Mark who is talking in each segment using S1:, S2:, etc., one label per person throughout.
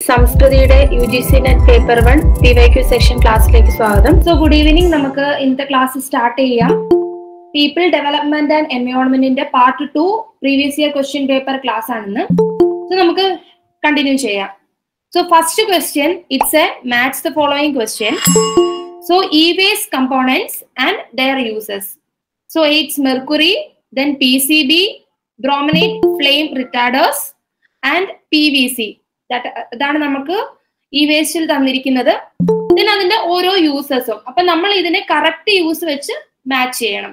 S1: സംസ്കൃതിയുടെ U G C net paper one P Y Q section ക്ലാസ്സിലേക്ക് സ്വാഗതം so good evening നമുക്ക് ഇന്നത്തെ ക്ലാസ് സ്റ്റാർട്ട് ചെയ്യാം പീപ്പിൾ ഡെവലപ്മെന്റ് ആൻഡ് എൻവയോൺമെന്റിന്റെ part two previous year question paper class ആണെന്ന് so നമുക്ക് കണ്ടിന്യൂ ചെയ്യാം so first question it's a match the following question so e waste components and their uses so it's mercury then P C B brominate flame retarders and P V C ഇതാണ് നമുക്ക് ഈ വേസ്റ്റിൽ തന്നിരിക്കുന്നത് then അതിന്റെ ഓരോ യൂസസും അപ്പൊ നമ്മൾ ഇതിനെ correct use വെച്ച് മാച്ച് ചെയ്യണം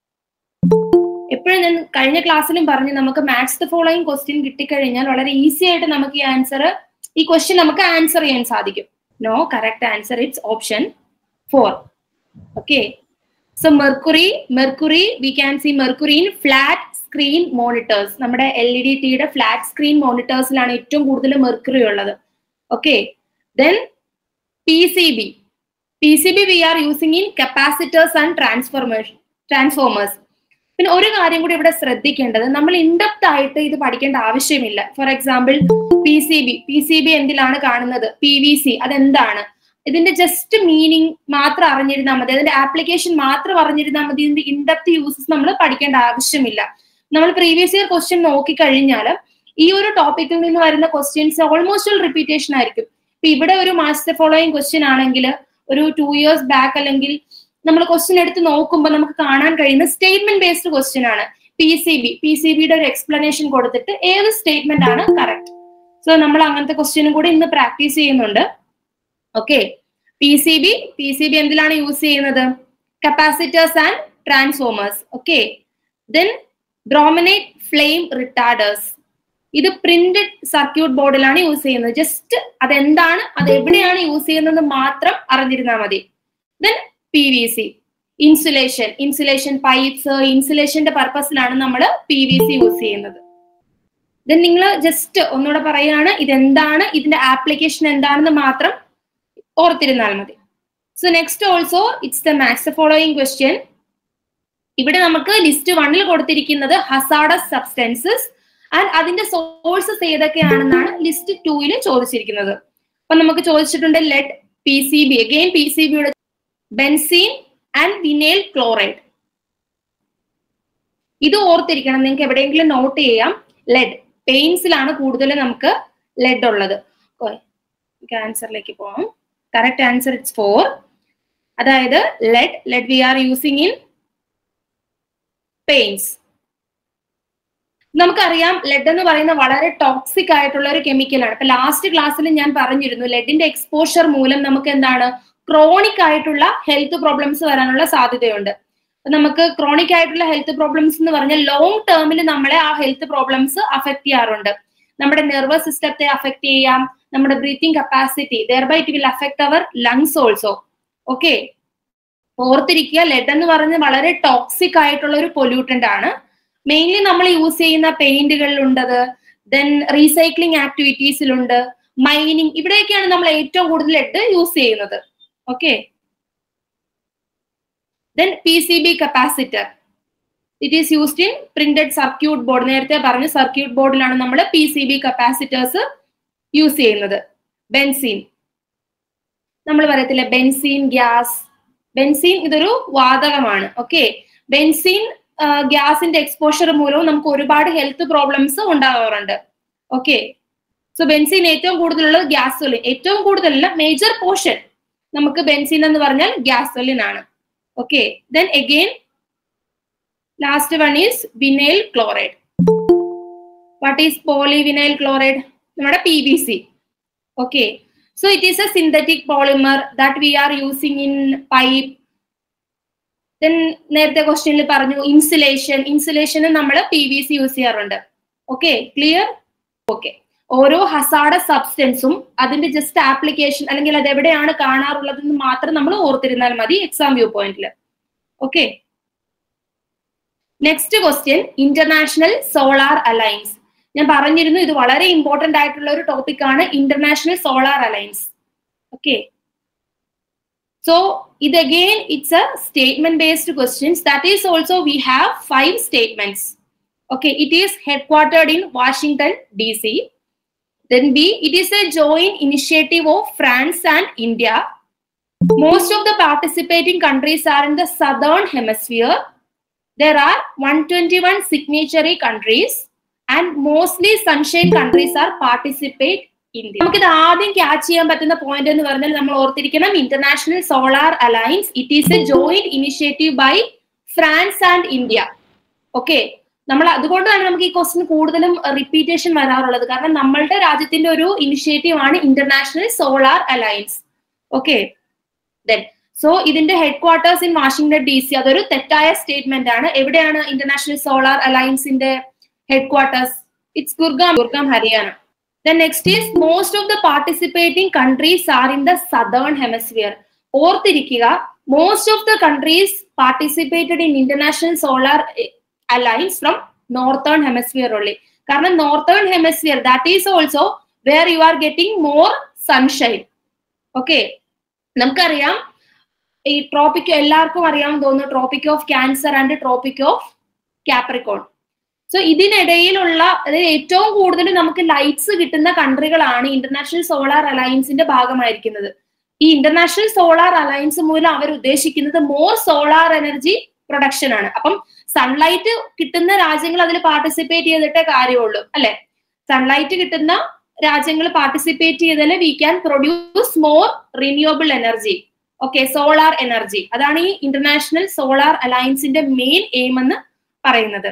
S1: എപ്പോഴും ഞാൻ കഴിഞ്ഞ ക്ലാസ്സിലും പറഞ്ഞു നമുക്ക് മാച്ച് ദ ഫോളോയിങ് ക്വസ്റ്റ്യൻ കിട്ടിക്കഴിഞ്ഞാൽ വളരെ ഈസി ആയിട്ട് നമുക്ക് ഈ ആൻസർ ഈ ക്വസ്റ്റ്യൻ നമുക്ക് ആൻസർ ചെയ്യാൻ സാധിക്കും no correct answer it's option four okay so mercury mercury we can see mercury in flat screen monitors നമ്മുടെ എൽ ഇ ഡി ടിയുടെ ഫ്ലാറ്റ് സ്ക്രീൻ മോണിറ്റേഴ്സിലാണ് ഏറ്റവും കൂടുതൽ മെർക്കുറി ഉള്ളത് okay then P C B P C B we are using in capacitors and transformation transformers പിന്നെ ഒരു കാര്യം കൂടി ഇവിടെ ശ്രദ്ധിക്കേണ്ടത് നമ്മൾ ഇൻഡെപ്ത് ആയിട്ട് ഇത് പഠിക്കേണ്ട ആവശ്യമില്ല for example P C B P C B എന്തിലാണ് കാണുന്നത് പി വി സി അതെന്താണ് ഇതിന്റെ ജസ്റ്റ് മീനിങ് മാത്രം അറിഞ്ഞിരുന്നാൽ മതി അതിന്റെ ആപ്ലിക്കേഷൻ മാത്രം അറിഞ്ഞിരുന്നാൽ മതി ഇതിന്റെ ഇൻഡെപ്ത് യൂസസ് നമ്മൾ പഠിക്കേണ്ട ആവശ്യമില്ല നമ്മൾ പ്രീവിയസ് ഇയർ ക്വസ്റ്റ്യൻ നോക്കിക്കഴിഞ്ഞാൽ ഈ ഒരു ടോപ്പിക്കിൽ നിന്ന് വരുന്ന ക്വസ്റ്റ്യൻസ് ഓൾമോസ്റ്റ് റിപ്പീറ്റേഷൻ ആയിരിക്കും ഇപ്പൊ ഇവിടെ ഒരു മാസ്റ്റർ ഫോളോയിങ് ക്വസ്റ്റ്യൻ ആണെങ്കിൽ ഒരു ടു ഇയേഴ്സ് ബാക്ക് അല്ലെങ്കിൽ നമ്മൾ ക്വസ്റ്റ്യൻ എടുത്ത് നോക്കുമ്പോൾ നമുക്ക് കാണാൻ കഴിയുന്ന സ്റ്റേറ്റ്മെന്റ് ബേസ്ഡ് ക്വസ്റ്റ്യൻ ആണ് P C B P C ബിയുടെ ഒരു എക്സ്പ്ലനേഷൻ കൊടുത്തിട്ട് ഏത് സ്റ്റേറ്റ്മെന്റ് ആണ് കറക്റ്റ് സോ നമ്മൾ അങ്ങനത്തെ ക്വസ്റ്റ്യനും കൂടി ഇന്ന് പ്രാക്ടീസ് ചെയ്യുന്നുണ്ട് okay P C B P C B എന്തിലാണ് യൂസ് ചെയ്യുന്നത് capacitors and transformers okay then brominate flame retarders ഇത് പ്രിന്റഡ് സർക്യൂട്ട് ബോർഡിലാണ് യൂസ് ചെയ്യുന്നത് ജസ്റ്റ് അതെന്താണ് അത് എവിടെയാണ് യൂസ് ചെയ്യുന്നത് മാത്രം അറിഞ്ഞിരുന്നാൽ മതി then P V C insulation insulation pipes ഇൻസുലേഷന്റെ പർപ്പസിലാണ് നമ്മൾ പി വി സി യൂസ് ചെയ്യുന്നത് ദെൻ നിങ്ങൾ ജസ്റ്റ് ഒന്നുകൂടെ പറയാണ് ഇതെന്താണ് ഇതിന്റെ ആപ്ലിക്കേഷൻ എന്താണെന്ന് മാത്രം ഓർത്തിരുന്നാൽ മതി so next also it's the max following question ഇവിടെ നമുക്ക് ലിസ്റ്റ് വണ്ണിൽ കൊടുത്തിരിക്കുന്നത് ഹസാഡസ് സബ്സ്റ്റൻസസ് ആൻഡ് അതിന്റെ സോഴ്സസ് ഏതൊക്കെയാണെന്നാണ് ലിസ്റ്റ് ടൂയിൽ ചോദിച്ചിരിക്കുന്നത് അപ്പൊ നമുക്ക് ചോദിച്ചിട്ടുണ്ട് lead P C B again P C ബിയുടെ ബെൻസീൻ ആൻഡ് വിനൈൽ ക്ലോറൈഡ് ഇത് ഓർത്തിരിക്കണം നിങ്ങൾക്ക് എവിടെയെങ്കിലും നോട്ട് ചെയ്യാം ലെഡ് പെയിൻസിലാണ് കൂടുതൽ നമുക്ക് ലെഡ് ഉള്ളത് ആൻസറിലേക്ക് പോവാം കറക്റ്റ് ആൻസർ ഇറ്റ്സ് ഫോർ അതായത് lead lead we are using in paints നമുക്കറിയാം ലെഡ് എന്ന് പറയുന്ന വളരെ ടോക്സിക് ആയിട്ടുള്ള ഒരു കെമിക്കലാണ് ഇപ്പൊ ലാസ്റ്റ് ക്ലാസ്സിൽ ഞാൻ പറഞ്ഞിരുന്നു ലെഡിന്റെ എക്സ്പോഷർ മൂലം നമുക്ക് എന്താണ് ക്രോണിക് ആയിട്ടുള്ള ഹെൽത്ത് പ്രോബ്ലംസ് വരാനുള്ള സാധ്യതയുണ്ട് നമുക്ക് ക്രോണിക് ആയിട്ടുള്ള ഹെൽത്ത് പ്രോബ്ലംസ് എന്ന് പറഞ്ഞാൽ ലോങ് ടേമിൽ നമ്മളെ ആ ഹെൽത്ത് പ്രോബ്ലംസ് അഫക്ട് ചെയ്യാറുണ്ട് നമ്മുടെ നെർവസ് സിസ്റ്റത്തെ അഫക്ട് ചെയ്യാം നമ്മുടെ breathing capacity thereby it will affect our lungs also okay ഓർത്തിരിക്കുക ലെഡ് എന്ന് പറഞ്ഞ് വളരെ ടോക്സിക് ആയിട്ടുള്ള ഒരു പൊല്യൂട്ടന്റ് ആണ് മെയിൻലി നമ്മൾ യൂസ് ചെയ്യുന്ന പെയിന്റുകളിലുണ്ടത് ദെൻ റീസൈക്ലിംഗ് ആക്ടിവിറ്റീസിലുണ്ട് മൈനിങ് ഇവിടെയൊക്കെയാണ് നമ്മൾ ഏറ്റവും കൂടുതൽ ലെഡ് യൂസ് ചെയ്യുന്നത് okay then P C B capacitor it is used in printed circuit board നേരത്തെ പറഞ്ഞ സർക്യൂട്ട് ബോർഡിലാണ് നമ്മൾ P C B capacitors use ചെയ്യുന്നത് ബെൻസീൻ നമ്മൾ പറയത്തില്ല ബെൻസീൻ ഗ്യാസ് ബെൻസീൻ ഇതൊരു വാതകമാണ് ഓക്കെ ബെൻസീൻ ഗ്യാസിന്റെ എക്സ്പോഷർ മൂലവും നമുക്ക് ഒരുപാട് ഹെൽത്ത് പ്രോബ്ലംസ് ഉണ്ടാകാറുണ്ട് ഓക്കെ സോ ബെൻസീൻ ഏറ്റവും കൂടുതലുള്ളത് ഗ്യാസോലിൻ ഏറ്റവും കൂടുതലല്ല മേജർ പോർഷൻ നമുക്ക് ബെൻസീൻ എന്ന് പറഞ്ഞാൽ ഗ്യാസോലിൻ ആണ് okay then again last one is vinyl chloride what is poly vinyl chloride നമ്മുടെ P V C okay so it is a synthetic polymer that we are using in pipe then നേരത്തെ ക്വസ്റ്റ്യനിൽ പറഞ്ഞു insulation ഇൻസുലേഷന് നമ്മൾ P V C use ചെയ്യാറുണ്ട് okay clear okay ഓരോ ഹസാഡ സബ്സ്റ്റൻസും അതിന്റെ just application അല്ലെങ്കിൽ അത് എവിടെയാണ് കാണാറുള്ളതെന്ന് മാത്രം നമ്മൾ ഓർത്തിരുന്നാൽ മതി എക്സാം വ്യൂ പോയിന്റിൽ okay next question international solar alliance ഞാൻ പറഞ്ഞിരുന്നു ഇത് വളരെ ഇമ്പോർട്ടന്റ് ആയിട്ടുള്ള ഒരു ടോപ്പിക് ആണ് international solar alliance okay so ഇത് again it's a statement based questions that is also we have five statements okay it is headquartered in Washington D C Then B, it is a joint initiative of France and India. Most of the participating countries are in the southern hemisphere. There are 121 signatory countries and mostly sunshine countries are participate India നമുക്കിത് ആദ്യം catch ചെയ്യാൻ പറ്റുന്ന point എന്ന് പറഞ്ഞാൽ നമ്മൾ ഓർത്തിരിക്കണം international solar alliance it is a joint initiative by France and India okay നമ്മൾ അതുകൊണ്ടാണ് നമുക്ക് ഈ ക്വസ്റ്റ്യൻ കൂടുതലും റിപ്പീറ്റേഷൻ വരാറുള്ളത് കാരണം നമ്മളുടെ രാജ്യത്തിന്റെ ഒരു ഇനിഷ്യേറ്റീവ് ആണ് international solar alliance okay then so ഇതിന്റെ ഹെഡ് ക്വാർട്ടേഴ്സ് ഇൻ വാഷിംഗ്ടൺ ഡി സി അതൊരു തെറ്റായ സ്റ്റേറ്റ്മെന്റ് ആണ് എവിടെയാണ് ഇന്റർനാഷണൽ സോളാർ അലയൻസിന്റെ ഹെഡ് ക്വാർട്ടേഴ്സ് it's Gurgaon Gurgaon Haryana then next is most of the participating countries are in the southern hemisphere ഓർത്തിരിക്കുക most of the countries participated in international solar alliance from northern hemisphere ഉള്ളി കാരണം northern hemisphere that is also where you are getting more sunshine okay നമുക്കറിയാം ഈ tropic എല്ലാവർക്കും അറിയാമെന്ന് തോന്നുന്നു tropic of Cancer and tropic of Capricorn so ഇതിനിടയിലുള്ള അതായത് ഏറ്റവും കൂടുതൽ നമുക്ക് ലൈറ്റ്സ് കിട്ടുന്ന കൺട്രികളാണ് ഇന്റർനാഷണൽ സോളാർ അലയൻസിന്റെ ഭാഗമായിരിക്കുന്നത് ഈ ഇന്റർനാഷണൽ സോളാർ അലയൻസ് മൂലം അവർ ഉദ്ദേശിക്കുന്നത് മോർ സോളാർ എനർജി പ്രൊഡക്ഷൻ ആണ് അപ്പം സൺലൈറ്റ് കിട്ടുന്ന രാജ്യങ്ങൾ അതിൽ പാർട്ടിസിപ്പേറ്റ് ചെയ്തിട്ടേ കാര്യമുള്ളൂ അല്ലെ സൺലൈറ്റ് കിട്ടുന്ന രാജ്യങ്ങൾ പാർട്ടിസിപ്പേറ്റ് ചെയ്താൽ we can produce more renewable energy okay solar energy അതാണ് ഈ ഇന്റർനാഷണൽ സോളാർ അലയൻസിന്റെ മെയിൻ എയിം എന്ന് പറയുന്നത്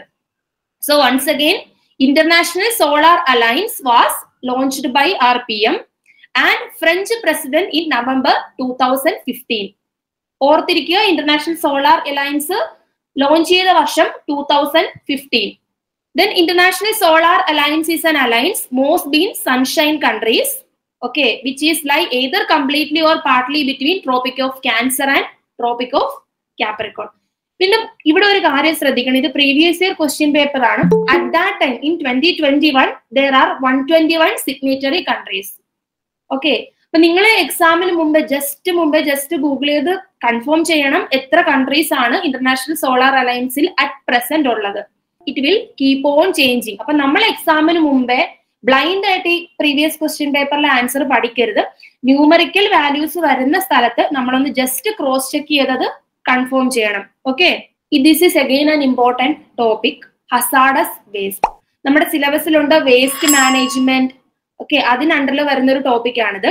S1: so once again international solar alliance was launched by our P M and French president in November two thousand fifteen ഓർത്തിരിക്കുക international solar alliance launch ചെയ്ത വർഷം two thousand fifteen then international solar alliance is an alliance most been sunshine countries okay which is lie either completely or partly between tropic of cancer and tropic of capricorn പിന്നെ ഇവിടെ ഒരു കാര്യം ശ്രദ്ധിക്കണം ഇത് previous year question paper ആണ് at that time in twenty twenty one there are one twenty one signatory countries okay അപ്പൊ നിങ്ങൾ എക്സാമിന് മുമ്പ് ജസ്റ്റ് മുമ്പ് ജസ്റ്റ് ഗൂഗിൾ ചെയ്ത് കൺഫേം ചെയ്യണം എത്ര കൺട്രീസ് ആണ് ഇന്റർനാഷണൽ സോളാർ അലയൻസിൽ അറ്റ് പ്രസന്റ് ഉള്ളത് it will keep on changing അപ്പൊ നമ്മൾ എക്സാമിന് മുമ്പേ ബ്ലൈൻഡ് ആയിട്ട് ഈ പ്രീവിയസ് ക്വസ്റ്റ്യൻ പേപ്പറിലെ ആൻസർ പഠിക്കരുത് ന്യൂമറിക്കൽ വാല്യൂസ് വരുന്ന സ്ഥലത്ത് നമ്മളൊന്ന് ജസ്റ്റ് ക്രോസ് ചെക്ക് ചെയ്തത് കൺഫേം ചെയ്യണം okay this is again an important topic hazardous waste നമ്മുടെ സിലബസിലുണ്ട് വേസ്റ്റ് മാനേജ്മെന്റ് ഓക്കെ അതിനണ്ടറിൽ വരുന്ന ഒരു ടോപ്പിക് ആണിത്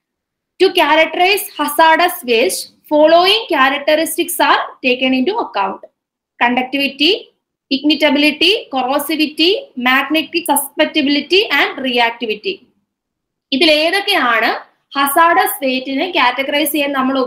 S1: to characterise hazardous waste following characteristics are taken into account conductivity ഇഗ്നിറ്റബിലിറ്റി കൊറോസിവിറ്റി magnetic susceptibility and reactivity ഇതിൽ ഏതൊക്കെയാണ് ഹസാഡസ് വേറ്റിനെ കാറ്റഗറൈസ് ചെയ്യാൻ നമ്മൾ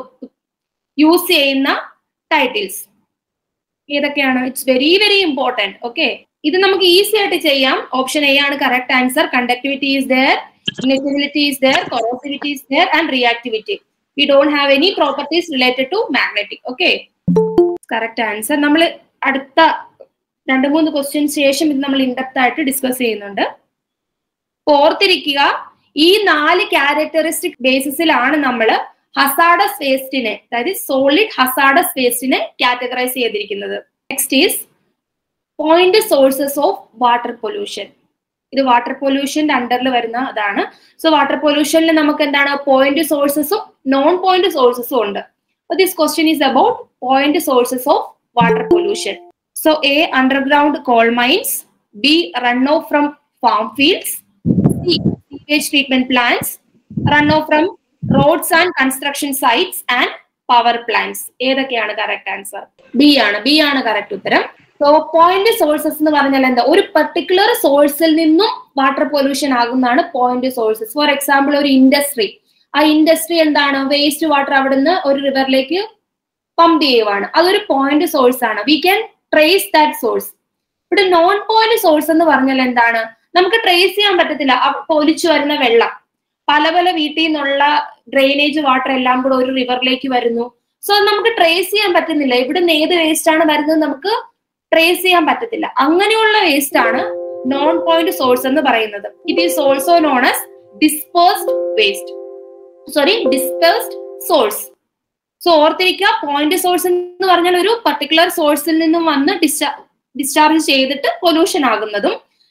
S1: യൂസ് ചെയ്യുന്ന ടൈറ്റിൽസ് ഏതൊക്കെയാണ് it's very very important okay ഇത് നമുക്ക് ഈസി ആയിട്ട് ചെയ്യാം ഓപ്ഷൻ എ ആണ് correct answer conductivity is there ignitability is there corrosivity is there and reactivity we don't have any properties related to magnetic okay correct answer നമ്മൾ അടുത്ത രണ്ട് മൂന്ന് questions ശേഷം ഇത് നമ്മൾ ഇൻഡെപ്ത് ആയിട്ട് ഡിസ്കസ് ചെയ്യുന്നുണ്ട് ഓർത്തിരിക്കുക ഈ നാല് ക്യാരക്ടറിസ്റ്റിക് ബേസിസിലാണ് നമ്മൾ ഹസാഡസ് വേസ്റ്റിനെ അതായത് സോളിഡ് ഹസാഡസ് വേസ്റ്റിനെ കാറ്റഗറൈസ് ചെയ്തിരിക്കുന്നത് next is point sources of water pollution ഇത് വാട്ടർ പൊല്യൂഷന്റെ അണ്ടറിൽ വരുന്ന അതാണ് സോ വാട്ടർ പൊല്യൂഷനിൽ നമുക്ക് എന്താണ് പോയിന്റ് സോഴ്സസും നോൺ പോയിന്റ് സോഴ്സസും ഉണ്ട് this question is about point sources of water pollution So A, underground coal mines. B, runoff from farm fields. C, sewage treatment plants. Runoff from roads and construction sites and power plants. ഏതൊക്കെയാണ് correct answer B ആണ് B ആണ് correct ഉത്തരം so point sources എന്ന് പറഞ്ഞാൽ എന്താ ഒരു particular സോഴ്സിൽ നിന്നും വാട്ടർ പൊല്യൂഷൻ ആകുന്നതാണ് പോയിന്റ് സോഴ്സസ് ഫോർ എക്സാമ്പിൾ ഒരു ഇൻഡസ്ട്രി ആ ഇൻഡസ്ട്രി എന്താണ് വേസ്റ്റ് വാട്ടർ അവിടുന്ന് ഒരു റിവറിലേക്ക് പമ്പ് ചെയ്യുവാണ് അതൊരു പോയിന്റ് സോഴ്സ് ആണ് we can trace that source ഇവിടെ നോൺ പോയിന്റ് സോഴ്സ് എന്ന് പറഞ്ഞാൽ എന്താണ് നമുക്ക് ട്രേസ് ചെയ്യാൻ പറ്റത്തില്ല ഒലിച്ചു വരുന്ന വെള്ളം പല പല വീട്ടിൽ നിന്നുള്ള ഡ്രെയിനേജ് വാട്ടർ എല്ലാം കൂടെ ഒരു റിവറിലേക്ക് വരുന്നു സോ നമുക്ക് ട്രേസ് ചെയ്യാൻ പറ്റുന്നില്ല ഇവിടുന്ന് ഏത് വേസ്റ്റ് ആണ് വരുന്നത് നമുക്ക് ട്രേസ് ചെയ്യാൻ പറ്റത്തില്ല അങ്ങനെയുള്ള വേസ്റ്റ് ആണ് നോൺ പോയിന്റ് സോഴ്സ് എന്ന് പറയുന്നത് it is also known as dispersed waste sorry dispersed source so ഓർത്തിരിക്കുക പോയിന്റ് സോഴ്സ് എന്ന് പറഞ്ഞാൽ ഒരു പർട്ടിക്കുലർ സോഴ്സിൽ നിന്നും വന്ന് ഡിസ്ചാർജ് ഡിസ്ചാർജ് ചെയ്തിട്ട് പൊല്യൂഷൻ ആകുന്നതും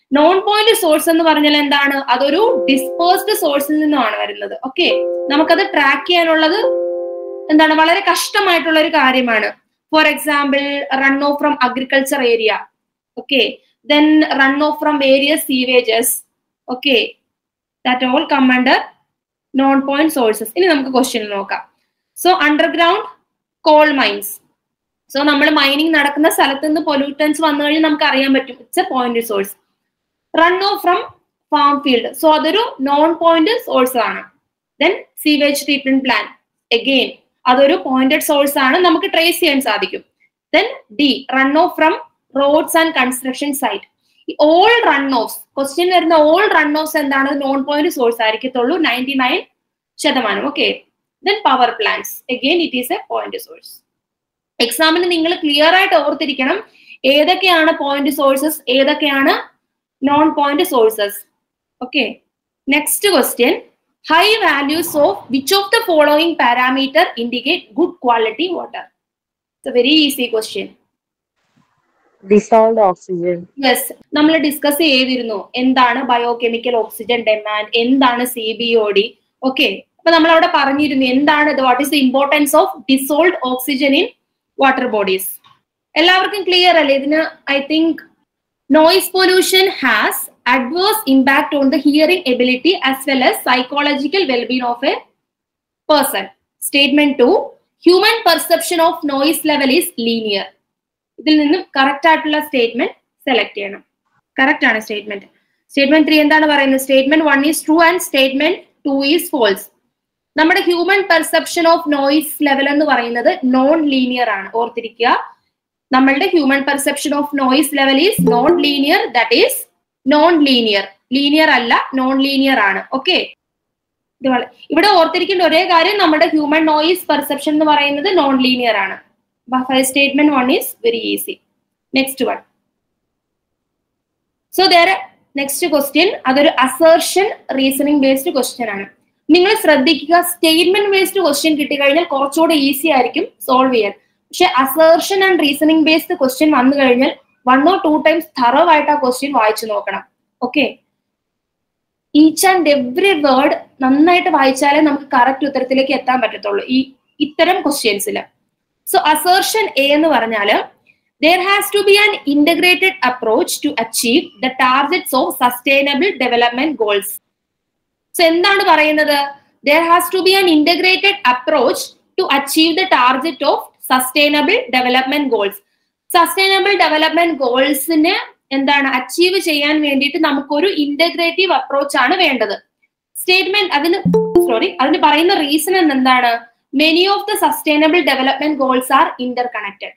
S1: നോൺ പോയിന്റ് സോഴ്സ് എന്ന് പറഞ്ഞാൽ എന്താണ് അതൊരു ഡിസ്പേഴ്സ്ഡ് സോഴ്സിൽ നിന്നുമാണ് വരുന്നത് ഓക്കെ നമുക്കത് ട്രാക്ക് ചെയ്യാനുള്ളത് എന്താണ് വളരെ കഷ്ടമായിട്ടുള്ള ഒരു കാര്യമാണ് for example run off from agriculture area okay then run off from various sewages okay that all come under non point sources ഇനി നമുക്ക് ക്വസ്റ്റ്യൻ നോക്കാം so underground coal mines so നമ്മൾ മൈനിങ് നടക്കുന്ന സ്ഥലത്ത് നിന്ന് പൊല്യൂട്ടൻസ് വന്നു കഴിഞ്ഞാൽ നമുക്ക് അറിയാൻ പറ്റും it's a point source run off from farm field so അതൊരു നോൺ പോയിന്റ് സോഴ്സ് ആണ് then sewage treatment plan again അതൊരു പോയിന്റഡ് സോഴ്സ് ആണ് നമുക്ക് ട്രേസ് ചെയ്യാൻ സാധിക്കും then the run off from roads and construction site all run offs question വരുന്ന all run offs എന്താണ് non point source ആയിരിക്കത്തുള്ളൂ നയൻറ്റി നയൻ ശതമാനം okay then power plants again it is a point source എക്സാമിന് നിങ്ങൾ clear ആയിട്ട് ഓർത്തിരിക്കണം ഏതൊക്കെയാണ് point sources ഏതൊക്കെയാണ് non point sources okay next question high values of which of the following parameter indicate good quality water it's a very easy question
S2: dissolved oxygen,
S1: yes നമ്മൾ discuss ചെയ്തിരുന്നു എന്താണ് biochemical oxygen demand എന്താണ് C B O D okay അപ്പൊ നമ്മൾ അവിടെ പറഞ്ഞിരുന്നു എന്താണ് what is the importance of dissolved oxygen in water bodies എല്ലാവർക്കും ക്ലിയർ അല്ലേ ഇതിന് I think noise pollution has adverse impact on the hearing ability as well as psychological well-being of a person. Statement 2 Human perception of noise level is linear. ഇതിൽ നിന്നും correct ആയിട്ടുള്ള statement select ചെയ്യണം correct ആണ് statement statement three എന്താണ് പറയുന്നത് statement one is true and statement two is false നമ്മുടെ human perception of noise level എന്ന് പറയുന്നത് നോൺ ലീനിയർ ആണ് ഓർത്തിരിക്കുക നമ്മളുടെ human perception of noise level is non linear that is non linear linear അല്ല non linear ആണ് okay ഇവിടെ ഓർത്തിരിക്കേണ്ട ഒരേ കാര്യം നമ്മുടെ ഹ്യൂമൻ നോയിസ് പെർസെപ്ഷൻ എന്ന് പറയുന്നത് നോൺ ലീനിയർ ആണ് statement one is very easy next one so there next question അതൊരു അസേർഷൻ റീസണിങ് ബേസ്ഡ് ക്വസ്റ്റ്യൻ ആണ് നിങ്ങൾ ശ്രദ്ധിക്കുക സ്റ്റേറ്റ്മെന്റ് ബേസ്ഡ് ക്വസ്റ്റ്യൻ കിട്ടിക്കഴിഞ്ഞാൽ കുറച്ചുകൂടെ ഈസി ആയിരിക്കും സോൾവ് ചെയ്യാൻ പക്ഷെ assertion and reasoning based question വന്നു കഴിഞ്ഞാൽ വൺ ഓർ ടു ടൈംസ് തറവ് ആയിട്ട് ആ ക്വസ്റ്റ്യൻ വായിച്ചു നോക്കണം okay each and every word നന്നായിട്ട് വായിച്ചാലേ നമുക്ക് കറക്റ്റ് ഉത്തരത്തിലേക്ക് എത്താൻ പറ്റത്തുള്ളൂ ഈ ഇത്തരം ക്വസ്റ്റ്യൻസിൽ സോ അസേർഷൻ എ എന്ന് പറഞ്ഞാൽ there has to be an integrated approach to achieve the targets of sustainable development goals so എന്താണ് പറയുന്നത് there has to be an integrated approach to achieve the target of sustainable development goals sustainable development ഗോൾസിന് എന്താണ് achieve ചെയ്യാൻ വേണ്ടിയിട്ട് നമുക്കൊരു integrative approach ആണ് വേണ്ടത് statement അതിന് സോറി അതിന് പറയുന്ന റീസൺ എന്താണ് many of the sustainable development goals are interconnected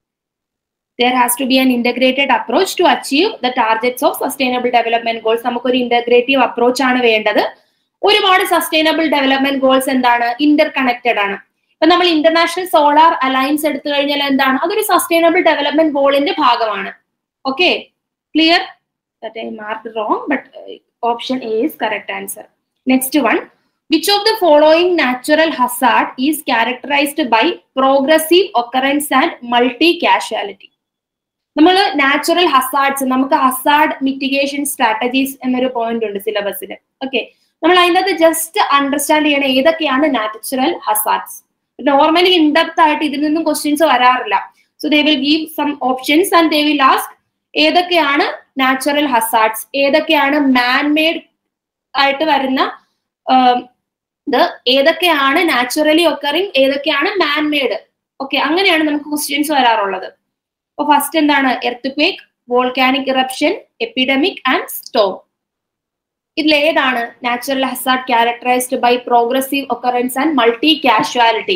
S1: there has to be an integrated approach to achieve the targets of sustainable development goals നമുക്കൊരു ഇന്റഗ്രേറ്റീവ് അപ്രോച്ച് ആണ് വേണ്ടത് ഒരുപാട് സസ്റ്റൈനബിൾ ഡെവലപ്മെന്റ് ഗോൾസ് എന്താണ് interconnected ആണ് ഇപ്പൊ നമ്മൾ international solar alliance എടുത്തു കഴിഞ്ഞാൽ എന്താണ് അതൊരു സസ്റ്റൈനബിൾ ഡെവലപ്മെന്റ് ഗോളിന്റെ ഭാഗമാണ് okay clear I mark wrong but option A is correct answer next one which of the following natural hazard is characterised by progressive occurrence and multi casualty നമ്മൾ natural hazards നമുക്ക് hazard mitigation strategies എന്നൊരു പോയിന്റ് ഉണ്ട് സിലബസിൽ okay നമ്മൾ അതിനകത്ത് just understand ചെയ്യണം ഏതൊക്കെയാണ് നാച്ചുറൽ ഹസാർഡ്സ് നോർമലി ഇൻഡെപ്ത് ആയിട്ട് ഇതിൽ നിന്നും ക്വസ്റ്റ്യൻസ് വരാറില്ല so they will give some options and they will ask ഏതൊക്കെയാണ് നാച്ചുറൽ ഹസാർഡ്സ് ഏതൊക്കെയാണ് മാൻ മെയ്ഡ് ആയിട്ട് വരുന്ന ഇത് ഏതൊക്കെയാണ് നാച്ചുറലി ഒക്കറിങ് ഏതൊക്കെയാണ് മാൻ മെയ്ഡ് ഓക്കെ അങ്ങനെയാണ് നമുക്ക് ക്വസ്റ്റ്യൻസ് വരാറുള്ളത് അപ്പൊ ഫസ്റ്റ് എന്താണ് earthquake volcanic eruption epidemic and storm ഇതിൽ ഏതാണ് natural hazard characterised by progressive occurrence and multi casualty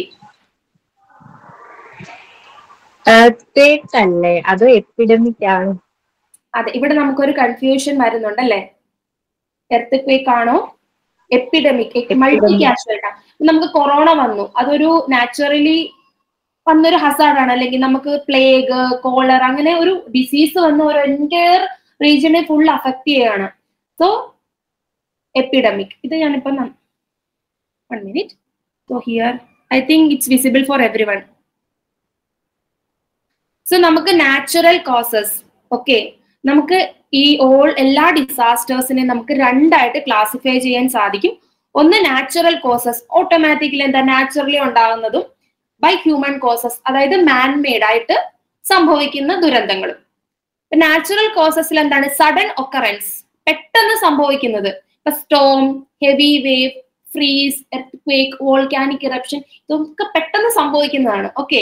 S2: earthquake അല്ലേ അതോ എപ്പിഡമിക് ആണ്
S1: അതെ ഇവിടെ നമുക്കൊരു കൺഫ്യൂഷൻ വരുന്നുണ്ടല്ലേ എർത്ത് ക്വേക്ക് ആണോ എപ്പിഡമിക് മൾട്ടി കാഷ്വാലിറ്റി നമുക്ക് കൊറോണ വന്നു അതൊരു നാച്ചുറലി വന്നൊരു ഹസാർഡ് ആണ് അല്ലെങ്കിൽ നമുക്ക് പ്ലേഗ് കോളർ അങ്ങനെ ഒരു ഡിസീസ് വന്ന് ഒരു എൻറ്റയർ റീജിയനെ ഫുൾ അഫക്ട് ചെയ്യാണ് സോ എപ്പിഡമിക് ഇത് ഞാനിപ്പോ one minute so here I think it's visible for everyone so നമുക്ക് നാച്ചുറൽ കോസസ് ഓക്കെ നമുക്ക് ഈ ഓൾ എല്ലാ ഡിസാസ്റ്റേഴ്സിനെ നമുക്ക് രണ്ടായിട്ട് ക്ലാസിഫൈ ചെയ്യാൻ സാധിക്കും ഒന്ന് നാച്ചുറൽ കോസസ് ഓട്ടോമാറ്റിക്കലി എന്താ നാച്ചുറലി ഉണ്ടാകുന്നതും ബൈ ഹ്യൂമൻ കോസസ് അതായത് മാൻ മെയ്ഡ് ആയിട്ട് സംഭവിക്കുന്ന ദുരന്തങ്ങളും നാച്ചുറൽ കോസസിൽ എന്താണ് സഡൻ ഒക്കറൻസ് പെട്ടെന്ന് സംഭവിക്കുന്നത് ഇപ്പൊ storm heavy wave freeze earthquake volcanic eruption ഇതൊക്കെ പെട്ടെന്ന് സംഭവിക്കുന്നതാണ് ഓക്കെ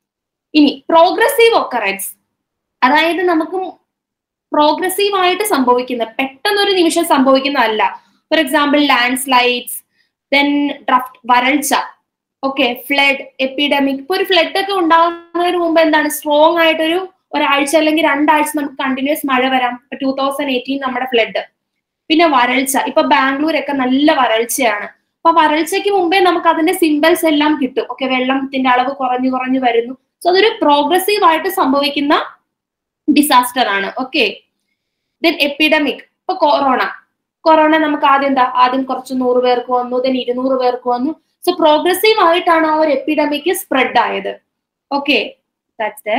S1: ഇനി പ്രോഗ്രസീവ് ഒക്കറൻസ് അതായത് നമുക്ക് പ്രോഗ്രസീവ് ആയിട്ട് സംഭവിക്കുന്ന പെട്ടെന്ന് ഒരു നിമിഷം സംഭവിക്കുന്നതല്ല for example landslides then drought വരൾച്ച ഓക്കെ ഫ്ലഡ് എപ്പിഡമിക് ഇപ്പൊ ഒരു ഫ്ലഡ് ഒക്കെ ഉണ്ടാകുന്നതിന് മുമ്പ് എന്താണ് സ്ട്രോങ് ആയിട്ടൊരു ഒരാഴ്ച അല്ലെങ്കിൽ രണ്ടാഴ്ച നമുക്ക് കണ്ടിന്യൂസ് മഴ വരാം ഇപ്പൊ ടൂ തൗസൻഡ് എയ്റ്റീൻ നമ്മുടെ ഫ്ലഡ് പിന്നെ വരൾച്ച ഇപ്പൊ ബാംഗ്ലൂരൊക്കെ നല്ല വരൾച്ചയാണ് അപ്പൊ വരൾച്ചയ്ക്ക് മുമ്പേ നമുക്ക് അതിന്റെ സിമ്പിൾസ് എല്ലാം കിട്ടും ഓക്കെ വെള്ളത്തിന്റെ അളവ് കുറഞ്ഞു കുറഞ്ഞു വരുന്നു സോ അതൊരു പ്രോഗ്രസീവ് ആയിട്ട് സംഭവിക്കുന്ന ഡിസാസ്റ്റർ ആണ് ഓക്കെ ദെൻ എപ്പിഡമിക് ഇപ്പൊ കൊറോണ കൊറോണ നമുക്ക് ആദ്യം എന്താ ആദ്യം കുറച്ച് നൂറ് പേർക്ക് വന്നു ദെൻ ഇരുന്നൂറ് പേർക്ക് വന്നു സോ പ്രോഗ്രസീവ് ആയിട്ടാണ് ആ ഒരു എപ്പിഡമിക് സ്പ്രെഡ് ആയത് okay that's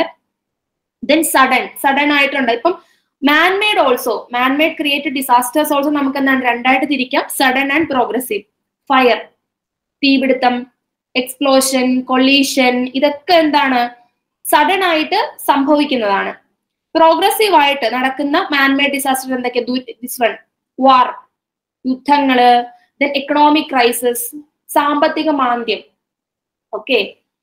S1: then sudden sudden ആയിട്ടുണ്ട് ഇപ്പം man made also man made created disasters also നമുക്ക് എന്താണ് രണ്ടായിട്ട് തിരിക്കാം സഡൻ ആൻഡ് പ്രോഗ്രസീവ് ഫയർ തീപിടുത്തം എക്സ്പ്ലോഷൻ കൊളീഷൻ ഇതൊക്കെ എന്താണ് സഡൻ ആയിട്ട് സംഭവിക്കുന്നതാണ് പ്രോഗ്രസീവ് ആയിട്ട് നടക്കുന്ന മാൻമെയ്ഡ് ഡിസാസ്റ്റർ എന്തൊക്കെ ദിസ് വൺ വാർ യുദ്ധങ്ങള് ദെൻ എക്കണോമിക് ക്രൈസിസ് സാമ്പത്തിക മാന്ദ്യം ഓക്കെ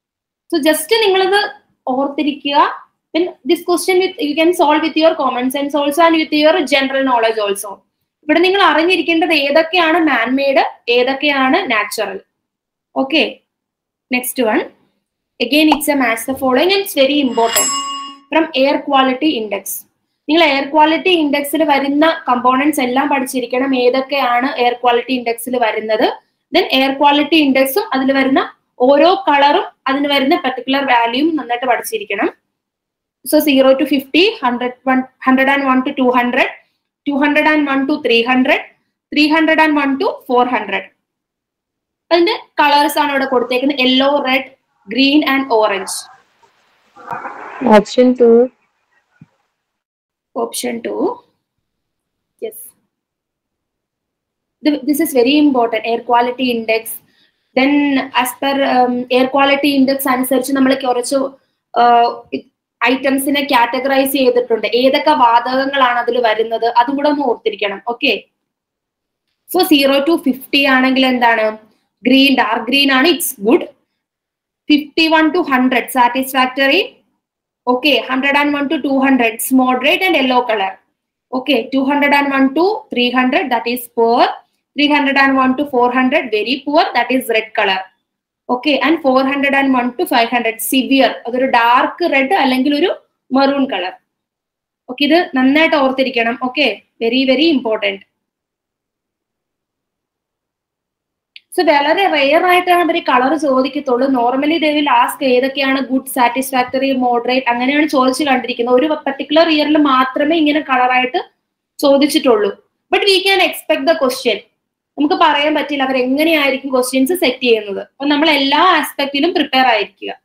S1: സോ ജസ്റ്റ് നിങ്ങളിത് ഓർത്തിരിക്കുക then this question with you can solve with your common sense also and with your general knowledge also ഇവിടെ നിങ്ങൾ അറിഞ്ഞിരിക്കേണ്ടത് ഏതൊക്കെയാണ് മാൻമെയ്ഡ് ഏതൊക്കെയാണ് natural okay next one again it's a match the following and it's very important from air quality index നിങ്ങൾ air quality ഇൻഡെക്സിൽ വരുന്ന components എല്ലാം പഠിച്ചിരിക്കണം ഏതൊക്കെയാണ് എയർ ക്വാളിറ്റി ഇൻഡെക്സിൽ വരുന്നത് ദെൻ എയർ ക്വാളിറ്റി ഇൻഡെക്സും അതിൽ വരുന്ന ഓരോ കളറും അതിന് വരുന്ന പെർട്ടിക്കുലർ വാല്യൂയും നന്നായിട്ട് പഠിച്ചിരിക്കണം so 0 to 50 100 101 to 200 201 to 300 301 to 400 അതിന്റെ കളേഴ്സ് ആണ് ഇവിടെ കൊടുത്തേക്കുന്നത് yellow red green and orange
S2: option two
S1: option two yes this is very important air quality index then as per um, air quality index അനുസരിച്ച് നമ്മൾ കുറച്ച് ഐറ്റംസിനെ categorise ചെയ്തിട്ടുണ്ട് ഏതൊക്കെ വാതകങ്ങളാണ് അതിൽ വരുന്നത് അതും കൂടെ ഒന്ന് ഓർത്തിരിക്കണം okay so zero to fifty ആണെങ്കിൽ എന്താണ് ഗ്രീൻ ഡാർക്ക് ഗ്രീൻ ആണ് it's good fifty one to hundred satisfactory okay hundred and one to two hundred it's moderate and yellow colour okay 201 to 300 that is poor 301 to 400 very poor that is red color okay and 401 to 500 severe അതൊരു dark red അല്ലെങ്കിൽ ഒരു maroon colour okay ഇത് നന്നായിട്ട് ഓർത്തിരിക്കണം okay very very important so വളരെ rare ആയിട്ടാണ് അവർ colour ചോദിക്കത്തുള്ളൂ നോർമലി ദേ വിൽ ആസ്ക് ഏതൊക്കെയാണ് ഗുഡ് സാറ്റിസ്ഫാക്ടറി മോഡറേറ്റ് അങ്ങനെയാണ് ചോദിച്ചു കണ്ടിരിക്കുന്നത് ഒരു പർട്ടിക്കുലർ ഇയറിൽ മാത്രമേ ഇങ്ങനെ കളറായിട്ട് ചോദിച്ചിട്ടുള്ളൂ but we can expect the question നമുക്ക് പറയാൻ പറ്റില്ല അവർ എങ്ങനെയായിരിക്കും ക്വസ്റ്റ്യൻസ് സെറ്റ് ചെയ്യുന്നത് അപ്പൊ നമ്മൾ എല്ലാ ആസ്പെക്റ്റിലും പ്രിപ്പയർ ആയിരിക്കുക